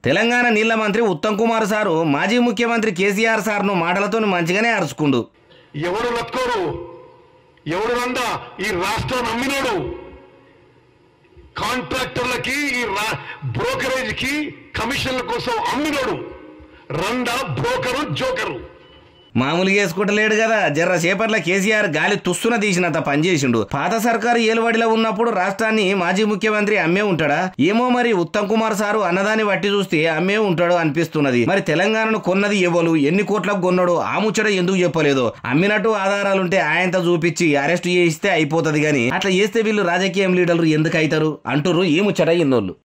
తెలంగాణ నీళ్ల మంత్రి ఉత్తమ్ కుమార్ సారు మాజీ ముఖ్యమంత్రి కేసీఆర్ సార్ను మాటలతో మంచిగానే అరుచుకుండు ఎవడు లక్కోరు ఎవడు రందా ఈ రాష్ట్రాన్ని అమ్మినోడు కాంట్రాక్టర్లకి ఈ రా- బ్రోకరేజ్ కి కమిషన్ల కోసం అమ్మినోడు రండా బ్రోకరు జోకరు మామూలుగా వేసుకుంటలేడు కదా జర్ర సేపట్ల కేసీఆర్ గాలి తుస్సున తీసినంత పనిచేసిండు పాత సర్కారు ఏలుబడిలో ఉన్నప్పుడు రాష్ట్రాన్ని మాజీ ముఖ్యమంత్రి అమ్మే ఉంటాడా ఏమో మరి ఉత్తమ్ కుమార్ సారు అన్నదాన్ని బట్టి చూస్తే అమ్మే ఉంటాడు అనిపిస్తున్నది మరి తెలంగాణను కొన్నది ఎవరు ఎన్ని కోట్లకు కొన్నాడు ఆ ముచ్చట ఎందుకు చెప్పలేదు అమ్మినట్టు ఆధారాలుంటే ఆయనతో చూపించి అరెస్ట్ చేయిస్తే అయిపోతుంది గాని అట్లా చేస్తే వీళ్ళు రాజకీయం లీడర్లు ఎందుకు అవుతారు అంటుర్రు ఈ ముచ్చట ఇన్నోళ్ళు